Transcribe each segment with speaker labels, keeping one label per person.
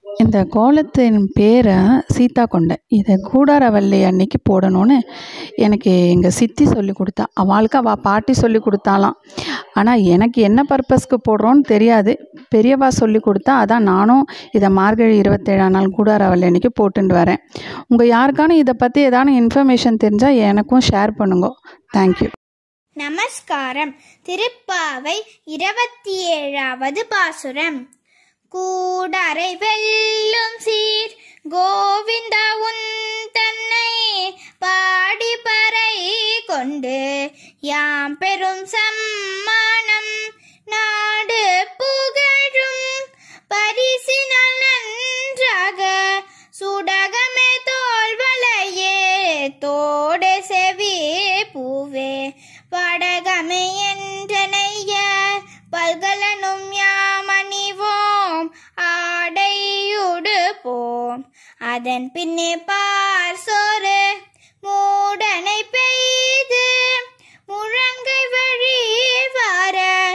Speaker 1: இந்த கோலத்தின் பேரை சீதா கொண்டை இதை கூடாரவள்ளி அன்னைக்கு போடணும்னு எனக்கு எங்கள் சித்தி சொல்லி கொடுத்தா அவளுக்கு அவள் பாட்டி சொல்லி கொடுத்தாலாம் ஆனால் எனக்கு என்ன பர்பஸ்க்கு போடுறோன்னு தெரியாது பெரியவா சொல்லி கொடுத்தா அதான் நானும் இதை மார்கழி இருபத்தேழாம் நாள் கூடாரவள்ளி அன்னைக்கு போட்டுட்டு வரேன் உங்கள் யாருக்கான இதை பற்றி ஏதான இன்ஃபர்மேஷன் தெரிஞ்சால் எனக்கும் ஷேர் பண்ணுங்க தேங்க்யூ
Speaker 2: நமஸ்காரம் திருப்பாவை இருபத்தி ஏழாவது பாசுரம் கூடரை வெல்லும் சீர் கோவிந்தா உன் தன்னை பாடி பறை கொண்டு யாம் பெரும் சம்மானம் நாடு புகழும் பரிசினால் நன்றாக சுடகமே தோல்வலையே தோடு செவி பூவே படகமே என்றனைய பல்கலனும் யாமணிவோம் ஆடையுடுப்போம் அதன் பின்னே பார் சோறு மூடனை பெய்து முழங்கை வழி வர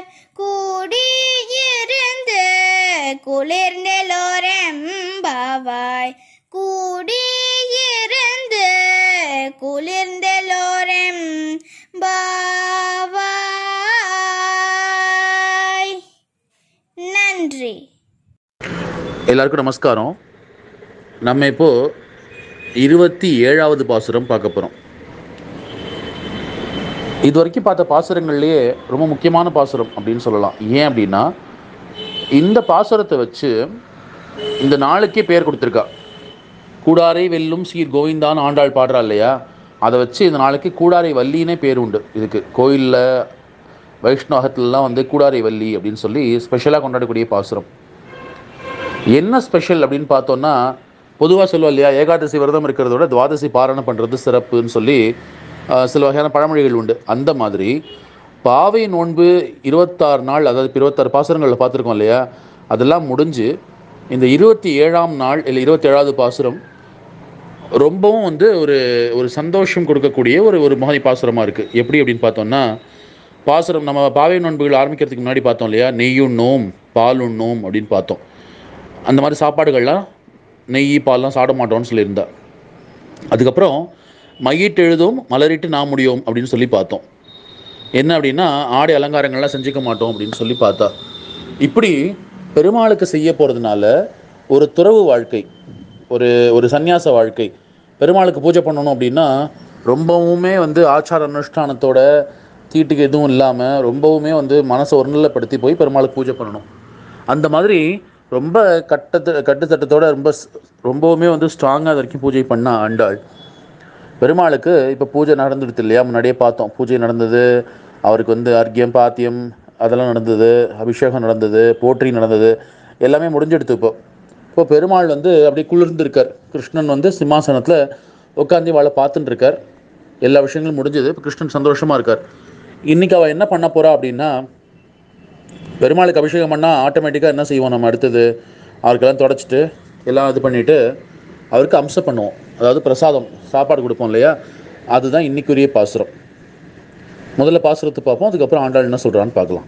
Speaker 2: கூடியிருந்து குளிர்ந்தெலோரெம்பாவாய் கூடியிருந்து குளிர்ந்தெலோரெம் பாவாய் நன்றி
Speaker 3: எல்லாருக்கும் நமஸ்காரம் நம்ம இப்போ இருபத்தி ஏழாவது பாசுரம் பார்க்க போகிறோம் இது வரைக்கும் பார்த்த பாசுரங்கள்லேயே ரொம்ப முக்கியமான பாசுரம் அப்படின்னு சொல்லலாம் ஏன் அப்படின்னா இந்த பாசுரத்தை வச்சு இந்த நாளுக்கே பேர் கொடுத்துருக்கா கூடாரை வெல்லும் சீர் கோவிந்தான்னு ஆண்டாள் பாடுறா இல்லையா அதை வச்சு இந்த நாளைக்கு கூடாரை வள்ளினே பேர் உண்டு இதுக்கு கோயிலில் வைஷ்ணவகத்துலலாம் வந்து கூடாரை வள்ளி அப்படின்னு சொல்லி ஸ்பெஷலாக கொண்டாடக்கூடிய பாசுரம் என்ன ஸ்பெஷல் அப்படின்னு பார்த்தோன்னா பொதுவாக சொல்லுவோம் இல்லையா ஏகாதசி விரதம் இருக்கிறத விட துவாதசி பாரணம் பண்ணுறது சிறப்புன்னு சொல்லி ஆஹ், சில வகையான பழமொழிகள் உண்டு அந்த மாதிரி பாவை நோன்பு இருபத்தாறு நாள் அதாவது இப்ப இருபத்தாறு பாசுரங்களில் பார்த்துருக்கோம் இல்லையா அதெல்லாம் முடிஞ்சு இந்த இருபத்தி ஏழாம் நாள் இல்லை இருபத்தேழாவது பாசுரம் ரொம்பவும் வந்து ஒரு ஒரு சந்தோஷம் கொடுக்கக்கூடிய ஒரு ஒரு மாதிரி பாசுரமாக இருக்குது எப்படி அப்படின்னு பார்த்தோம்னா பாசுரம் நம்ம பாவை நோன்புகள் ஆரம்பிக்கிறதுக்கு முன்னாடி பார்த்தோம் இல்லையா நெய்யுண்ணோம் பாலுண்ணோம் அப்படின்னு பார்த்தோம் அந்த மாதிரி சாப்பாடுகள்லாம் நெய் பால்லாம் சாப்பிட மாட்டோம்னு சொல்லியிருந்தா அதுக்கப்புறம் மையிட்டு எழுதும் மலரிட்டு நான் முடியும் அப்படின்னு சொல்லி பார்த்தோம் என்ன அப்படின்னா ஆடை அலங்காரங்கள்லாம் செஞ்சுக்க மாட்டோம் அப்படின்னு சொல்லி பார்த்தா இப்படி பெருமாளுக்கு செய்ய போகிறதுனால ஒரு துறவு வாழ்க்கை ஒரு ஒரு சந்நியாச வாழ்க்கை பெருமாளுக்கு பூஜை பண்ணணும் அப்படின்னா ரொம்பவுமே வந்து ஆச்சார அனுஷ்டானத்தோட தீட்டுக்கு எதுவும் இல்லாமல் ரொம்பவுமே வந்து மனசை ஒருநிலைப்படுத்தி போய் பெருமாளுக்கு பூஜை பண்ணணும் அந்த மாதிரி ரொம்ப கட்டத்து கட்டுத்தட்டத்தோட ரொம்ப ஸ்- ரொம்பவுமே வந்து ஸ்ட்ராங்காக வரைக்கும் பூஜை பண்ண ஆண்டாள் பெருமாளுக்கு இப்போ பூஜை நடந்துடுது இல்லையா முன்னாடியே பார்த்தோம் பூஜை நடந்தது அவருக்கு வந்து அர்க்கியம் பாத்தியம் அதெல்லாம் நடந்தது அபிஷேகம் நடந்தது போற்றி நடந்தது எல்லாமே முடிஞ்செடுத்து இப்போ இப்போ பெருமாள் வந்து அப்படியே குளிர்ந்திருக்கார் கிருஷ்ணன் வந்து சிம்மாசனத்தில் உட்காந்து வாழை பார்த்துட்டு இருக்கார் எல்லா விஷயங்களும் முடிஞ்சது இப்போ கிருஷ்ணன் சந்தோஷமாக இருக்கார் இன்றைக்கி அவள் என்ன பண்ண போகிறா அப்படின்னா பெருமாளுக்கு அபிஷேகம் பண்ணால் ஆட்டோமேட்டிக்காக என்ன செய்வோம் நம்ம அடுத்தது அவருக்கெல்லாம் தொடச்சிட்டு எல்லாம் இது பண்ணிவிட்டு அவருக்கு அம்சம் பண்ணுவோம் அதாவது பிரசாதம் சாப்பாடு கொடுப்போம் இல்லையா அதுதான் இன்னைக்குரிய பாசுரம் முதல்ல பாசுரத்தை பார்ப்போம் அதுக்கப்புறம் ஆண்டாள் என்ன சொல்கிறான்னு பார்க்கலாம்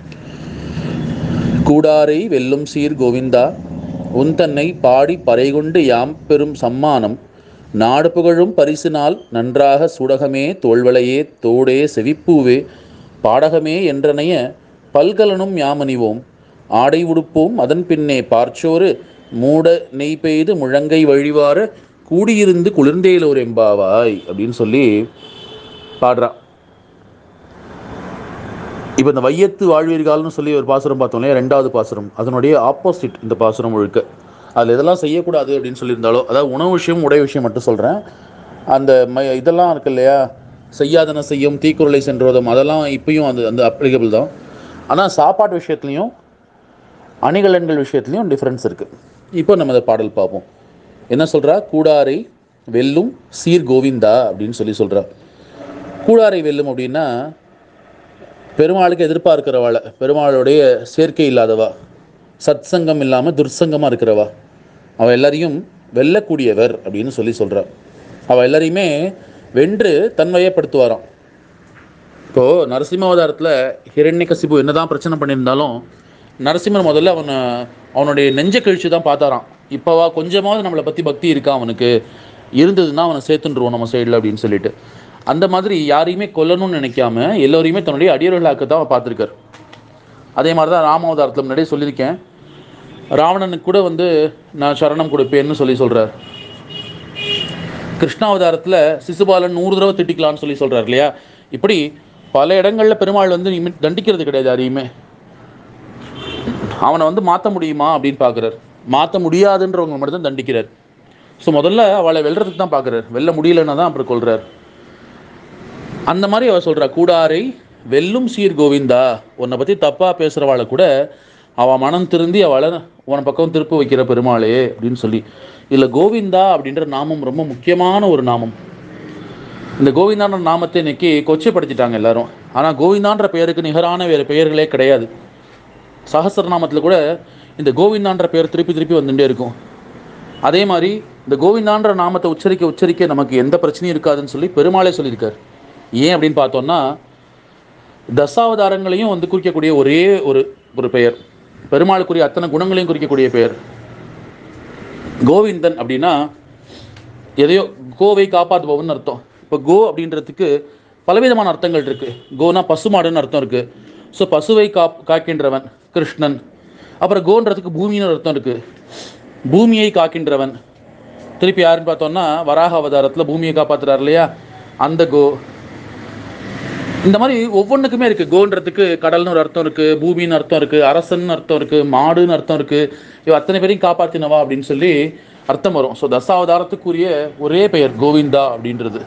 Speaker 3: கூடாரை வெல்லும் சீர் கோவிந்தா உன் தன்னை பாடி பறைகொண்டு யாம் பெரும் சம்மானம் நாடு புகழும் பரிசினால் நன்றாக சுடகமே தோள்வளையே தோடே செவிப்பூவே பாடகமே என்றனைய பல்கலனும் யாமணிவோம் ஆடை உடுப்போம் அதன் பின்னே பார்ச்சோறு மூட நெய் பெய்து முழங்கை வழிவார கூடியிருந்து குளிர்ந்தேலோர் எம்பாவாய் அப்படின்னு சொல்லி பாடுறா இப்போ இந்த வையத்து வாழ்வீர்கள்னு சொல்லி ஒரு பாசுரம் பார்த்தோம் இல்லையா ரெண்டாவது பாசுரம் அதனுடைய ஆப்போசிட் இந்த பாசுரம் முழுக்க அதில் இதெல்லாம் செய்யக்கூடாது அப்படின்னு சொல்லியிருந்தாலோ அதாவது உணவு விஷயம் உடை விஷயம் மட்டும் சொல்கிறேன் அந்த ம இதெல்லாம் இருக்கு இல்லையா செய்யாதன செய்யும் தீக்குறளை சென்றோதும் அதெல்லாம் இப்பயும் அந்த அந்த அப்ளிகபிள் தான் ஆனால் சாப்பாட்டு விஷயத்துலையும் அணிகலன்கள் விஷயத்துலையும் டிஃப்ரென்ஸ் இருக்குது இப்போ நம்ம இந்த பாடல் பார்ப்போம் என்ன சொல்கிறா கூடாரை வெல்லும் சீர் கோவிந்தா அப்படின்னு சொல்லி சொல்கிறா கூடாரை வெல்லும் அப்படின்னா பெருமாளுக்கு எதிர்பார்க்கிறவாள பெருமாளுடைய சேர்க்கை இல்லாதவா சத்சங்கம் இல்லாமல் துர்சங்கமாக இருக்கிறவா அவள் எல்லாரையும் வெல்லக்கூடியவர் அப்படின்னு சொல்லி சொல்றா அவள் எல்லாரையுமே வென்று தன்வயப்படுத்துவாராம் இப்போது நரசிம்மாவதாரத்தில் ஹிரண்யகசிபு என்னதான் பிரச்சனை பண்ணியிருந்தாலும் நரசிம்மர் முதல்ல அவனை அவனுடைய நெஞ்ச கழிச்சு தான் பார்த்தாராம் இப்போவா கொஞ்சமாவது நம்மளை பற்றி பக்தி இருக்கா அவனுக்கு இருந்ததுன்னா அவனை சேர்த்துட்டுருவோம் நம்ம சைடில் அப்படின்னு சொல்லிட்டு அந்த மாதிரி யாரையுமே கொல்லணும்னு நினைக்காம எல்லோரையுமே தன்னுடைய அடியவர்களாக்க தான் அவர் பார்த்துருக்கார் அதே மாதிரி தான் ராமாவதாரத்தில் முன்னாடியே சொல்லியிருக்கேன் ராவணனுக்கு கூட வந்து நான் சரணம் கொடுப்பேன்னு சொல்லி சொல்கிறார் கிருஷ்ணாவதாரத்தில் சிசுபாலன் நூறு தடவை திட்டிக்கலாம்னு சொல்லி சொல்கிறார் இல்லையா இப்படி பல இடங்களில் பெருமாள் வந்து இனிமே தண்டிக்கிறது கிடையாது யாரையுமே அவனை வந்து மாற்ற முடியுமா அப்படின்னு பார்க்குறார் மாற்ற முடியாதுன்றவங்க மட்டும் தான் தண்டிக்கிறார் ஸோ முதல்ல அவளை வெல்றதுக்கு தான் பார்க்குறார் வெல்ல முடியலன்னா தான் அப்புறம் கொள்றார் அந்த மாதிரி அவ சொல்றா கூடாரை வெல்லும் சீர் கோவிந்தா உன்னை பற்றி தப்பாக பேசுகிறவாளை கூட அவள் மனம் திருந்தி அவளை உன பக்கம் திருப்ப வைக்கிற பெருமாளே அப்படின்னு சொல்லி இதில் கோவிந்தா அப்படின்ற நாமம் ரொம்ப முக்கியமான ஒரு நாமம் இந்த கோவிந்தான்ற நாமத்தை இன்னைக்கு கொச்சைப்படுத்திட்டாங்க எல்லாரும் ஆனால் கோவிந்தான்ற பெயருக்கு நிகரான வேறு பெயர்களே கிடையாது சகஸ்ரநாமத்தில் கூட இந்த கோவிந்தான்ற பெயர் திருப்பி திருப்பி வந்துட்டே இருக்கும் அதே மாதிரி இந்த கோவிந்தான்ற நாமத்தை உச்சரிக்க உச்சரிக்க நமக்கு எந்த பிரச்சனையும் இருக்காதுன்னு சொல்லி பெருமாளே சொல்லியிருக்கார் ஏன் அப்படின்னு பார்த்தோம்னா தசாவதாரங்களையும் வந்து குறிக்கக்கூடிய ஒரே ஒரு ஒரு பெயர் பெருமாளுக்குரிய அத்தனை குணங்களையும் குறிக்கக்கூடிய பெயர் கோவிந்தன் அப்படின்னா எதையோ கோவை காப்பாற்றுபவன் அர்த்தம் இப்போ கோ அப்படின்றதுக்கு பலவிதமான அர்த்தங்கள் இருக்கு கோனா பசுமாடுன்னு அர்த்தம் இருக்கு ஸோ பசுவை காப் காக்கின்றவன் கிருஷ்ணன் அப்புறம் கோன்றதுக்கு பூமின்னு அர்த்தம் இருக்கு பூமியை காக்கின்றவன் திருப்பி யாருன்னு பார்த்தோம்னா வராக அவதாரத்தில் பூமியை காப்பாத்துறாரு இல்லையா அந்த கோ இந்த மாதிரி ஒவ்வொன்றுக்குமே இருக்கு கோன்றதுக்கு கடல்னு ஒரு அர்த்தம் இருக்கு பூமின்னு அர்த்தம் இருக்கு அரசன் அர்த்தம் இருக்கு மாடுன்னு அர்த்தம் இருக்கு இவ அத்தனை பேரையும் காப்பாத்தினவா அப்படின்னு சொல்லி அர்த்தம் வரும் ஸோ தசாவதாரத்துக்குரிய ஒரே பெயர் கோவிந்தா அப்படின்றது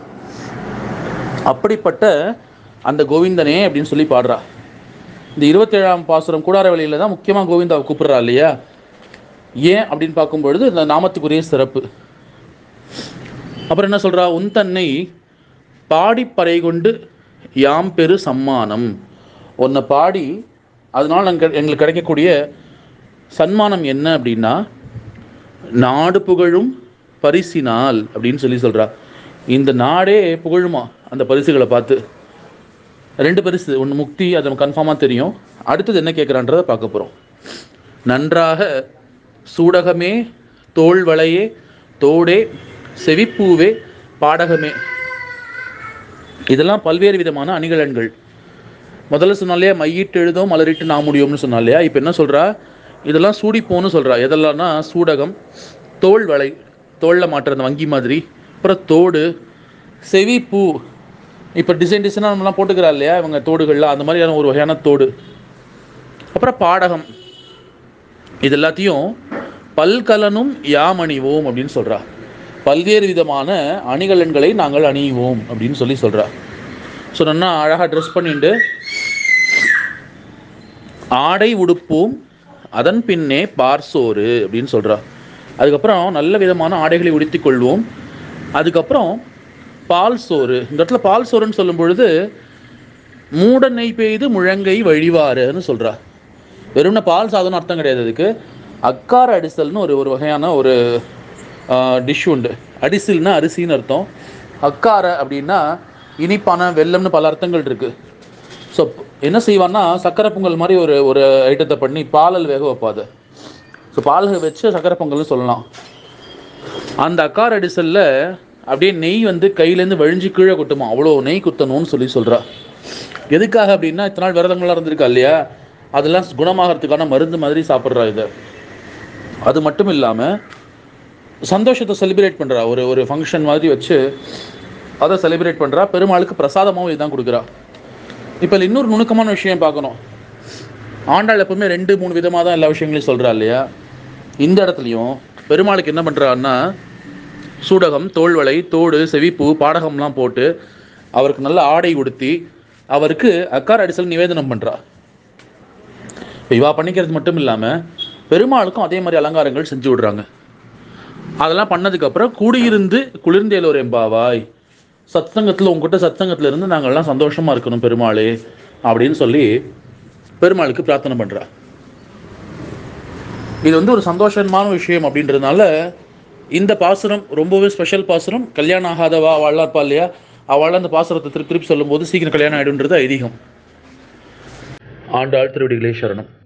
Speaker 3: அப்படிப்பட்ட அந்த கோவிந்தனே அப்படின்னு சொல்லி பாடுறா இந்த இருபத்தேழாம் பாசுரம் கூடார வழியில தான் முக்கியமாக கோவிந்தாவை கூப்பிடுறா இல்லையா ஏன் அப்படின்னு பார்க்கும்பொழுது இந்த நாமத்துக்குரிய சிறப்பு அப்புறம் என்ன சொல்றா உன் தன்னை பாடிப்பறை கொண்டு யாம் பெரு சம்மானம் உன்னை பாடி அதனால் நாங்கள் எங்களுக்கு கிடைக்கக்கூடிய சன்மானம் என்ன அப்படின்னா நாடு புகழும் பரிசினால் அப்படின்னு சொல்லி சொல்றா இந்த நாடே புகழுமா அந்த பரிசுகளை பார்த்து ரெண்டு பரிசு ஒன்று முக்தி அது நமக்கு கன்ஃபார்மாக தெரியும் அடுத்தது என்ன கேட்குறான்றதை பார்க்க போகிறோம் நன்றாக சூடகமே தோள் வளையே தோடே செவிப்பூவே பாடகமே இதெல்லாம் பல்வேறு விதமான அணிகலன்கள் முதல்ல சொன்னா இல்லையா மையிட்டு எழுதோம் மலரிட்டு நான் முடியும்னு சொன்னா இல்லையா இப்போ என்ன சொல்றா இதெல்லாம் சூடிப்போன்னு சொல்றா எதெல்லாம்னா சூடகம் தோல் வளை தோளில் மாட்டுற அந்த வங்கி மாதிரி அப்புறம் தோடு செவி பூ இப்போ டிசைன் டிசைனாக நம்மலாம் போட்டுக்கிறா இல்லையா இவங்க தோடுகள்லாம் அந்த மாதிரியான ஒரு வகையான தோடு அப்புறம் பாடகம் இது எல்லாத்தையும் பல்கலனும் யாம் அணிவோம் அப்படின்னு சொல்றா பல்வேறு விதமான அணிகலன்களை நாங்கள் அணிவோம் அப்படின்னு சொல்லி சொல்றா ஸோ நல்லா அழகாக ட்ரெஸ் பண்ணிட்டு ஆடை உடுப்போம் அதன் பின்னே பார்சோறு அப்படின்னு சொல்றா அதுக்கப்புறம் நல்ல விதமான ஆடைகளை உடுத்திக் கொள்வோம் அதுக்கப்புறம் பால் சோறு இந்த இடத்துல பால் சோறுன்னு சொல்லும் பொழுது மூட நெய் பெய்து முழங்கை வழிவாருன்னு சொல்றா வெறும்ன பால் சாதம்னு அர்த்தம் கிடையாது அதுக்கு அக்கார அடிசல்னு ஒரு ஒரு வகையான ஒரு டிஷ் உண்டு அடிசில்னா அரிசின்னு அர்த்தம் அக்கார அப்படின்னா இனிப்பான வெல்லம்னு பல அர்த்தங்கள் இருக்கு ஸோ என்ன செய்வான்னா சக்கரை பொங்கல் மாதிரி ஒரு ஒரு ஐட்டத்தை பண்ணி பாலல் வேக வைப்பாது ஸோ பால் வச்சு சக்கரை பொங்கல்னு சொல்லலாம் அந்த அக்கார அடிசல்ல அப்படியே நெய் வந்து கையிலேருந்து வழிஞ்சு கீழே கொட்டுமா அவ்வளோ நெய் குத்தணும்னு சொல்லி சொல்றா எதுக்காக அப்படின்னா இத்தனை நாள் விரதங்கள்லாம் இருந்திருக்கா இல்லையா அதெல்லாம் குணமாகறதுக்கான மருந்து மாதிரி சாப்பிட்றா இதை அது மட்டும் இல்லாமல் சந்தோஷத்தை செலிப்ரேட் பண்ணுறா ஒரு ஒரு ஃபங்க்ஷன் மாதிரி வச்சு அதை செலிப்ரேட் பண்ணுறா பெருமாளுக்கு பிரசாதமாகவும் இதுதான் கொடுக்குறா இப்போ இன்னொரு நுணுக்கமான விஷயம் பார்க்கணும் ஆண்டாள் எப்பவுமே ரெண்டு மூணு விதமாக தான் எல்லா விஷயங்களையும் சொல்கிறா இல்லையா இந்த இடத்துலையும் பெருமாளுக்கு என்ன பண்ணுறான்னா சூடகம் தோள்வளை தோடு செவிப்பூ பாடகம்லாம் போட்டு அவருக்கு நல்ல ஆடை உடுத்தி அவருக்கு அக்கார் அடிசல் நிவேதனம் பண்ணுறா இப்போ இவா பண்ணிக்கிறது மட்டும் இல்லாமல் பெருமாளுக்கும் அதே மாதிரி அலங்காரங்கள் செஞ்சு விடுறாங்க அதெல்லாம் பண்ணதுக்கப்புறம் கூடியிருந்து குளிர்ந்தேலோர் எம்பாவாய் சத்சங்கத்தில் உங்ககிட்ட சத்சங்கத்தில் இருந்து நாங்கள்லாம் சந்தோஷமாக இருக்கணும் பெருமாளே அப்படின்னு சொல்லி பெருமாளுக்கு பிரார்த்தனை பண்ணுறா இது வந்து ஒரு சந்தோஷமான விஷயம் அப்படின்றதுனால இந்த பாசுரம் ரொம்பவே ஸ்பெஷல் பாசுரம் கல்யாணம் ஆகாதவா அவள்லாம் இருப்பா இல்லையா அவள் அந்த பாசுரத்தை திருப்பி திருப்பி சொல்லும்போது சீக்கிரம் கல்யாணம் ஆயிடுன்றது ஐதீகம் ஆண்டாள் திருவடிகளே சரணம்